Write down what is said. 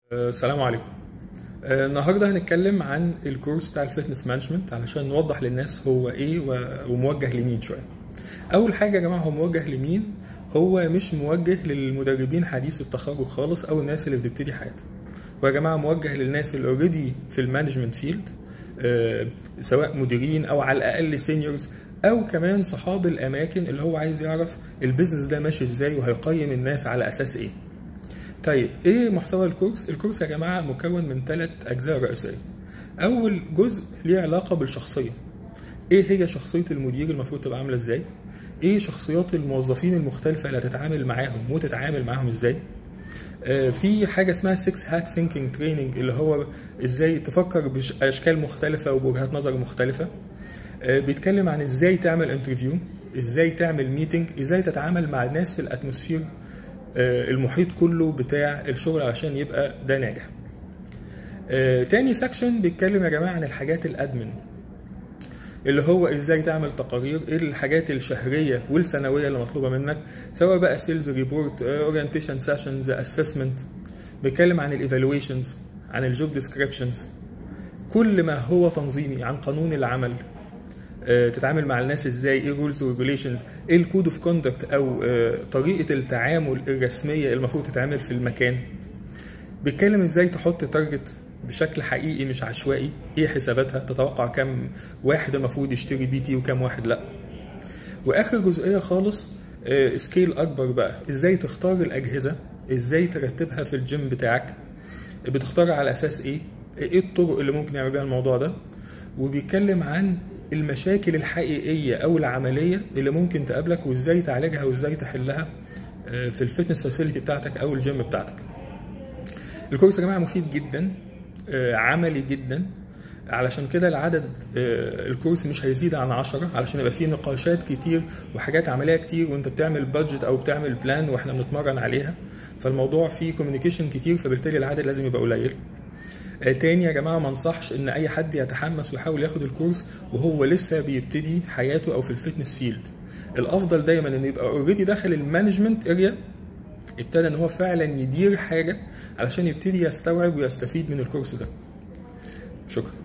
آه، السلام عليكم آه، النهارده هنتكلم عن الكورس بتاع الفتنس مانجمنت علشان نوضح للناس هو ايه و- وموجه لمين شويه اول حاجه يا جماعه هو موجه لمين هو مش موجه للمدربين حديث التخرج خالص او الناس اللي بتبتدي حياتها هو يا جماعه موجه للناس اللي اوريدي في المانجمنت فيلد سواء مديرين او على الاقل سينيورز او كمان صحاب الاماكن اللي هو عايز يعرف البيزنس ده ماشي ازاي وهيقيم الناس على اساس ايه طيب ايه محتوى الكورس؟ الكورس يا جماعه مكون من ثلاث اجزاء رئيسيه. اول جزء ليه علاقه بالشخصيه. ايه هي شخصيه المدير المفروض تبقى عامله ازاي؟ ايه شخصيات الموظفين المختلفه اللي هتتعامل معاهم وتتعامل معاهم ازاي؟ آه، في حاجه اسمها 6 هات ثينكينج تريننج اللي هو ازاي تفكر باشكال مختلفه وبوجهات نظر مختلفه. آه، بيتكلم عن ازاي تعمل انترفيو، ازاي تعمل ميتنج، ازاي تتعامل مع الناس في الاتموسفير آه، المحيط كله بتاع الشغل علشان يبقى ده ناجح. آه، تاني سكشن بيتكلم يا جماعه عن الحاجات الادمن اللي هو ازاي تعمل تقارير ايه الحاجات الشهريه والسنويه اللي مطلوبه منك سواء بقى سيلز ريبورت اورينتيشن سيشنز اسسمنت بيتكلم عن الايفالويشنز عن الجوب ديسكريبشنز كل ما هو تنظيمي عن قانون العمل آه، تتعامل مع الناس ازاي ايه رولز وريجوليشنز ايه الكود اوف كوندكت او آه، طريقه التعامل الرسميه المفروض تتعمل في المكان بيتكلم ازاي تحط تارجت بشكل حقيقي مش عشوائي ايه حساباتها تتوقع كم واحد المفروض يشتري بي تي وكم واحد لا واخر جزئيه خالص آه، سكيل اكبر بقى ازاي تختار الاجهزه ازاي ترتبها في الجيم بتاعك بتختار على اساس ايه ايه الطرق اللي ممكن يعمل بيها الموضوع ده وبيتكلم عن المشاكل الحقيقيه او العمليه اللي ممكن تقابلك وازاي تعالجها وازاي تحلها آه، في الفتنس فاسيلتي بتاعتك او الجيم بتاعتك الكورس يا جماعه مفيد جدا آه، عملي جدا علشان كده العدد آه، الكورس مش هيزيد عن 10 علشان يبقى فيه نقاشات كتير وحاجات عمليه كتير وانت بتعمل بادجت او بتعمل بلان واحنا بنتمرن عليها فالموضوع فيه كوميونيكيشن كتير فبالتالي العدد لازم يبقى قليل آه، تاني يا جماعه ما انصحش ان اي حد يتحمس ويحاول ياخد الكورس وهو لسه بيبتدي حياته او في الفتنس فيلد الافضل دايما انه يبقى اوريدي داخل المانجمنت اريا ابتدى ان هو فعلا يدير حاجه علشان يبتدي يستوعب ويستفيد من الكورس ده شكرا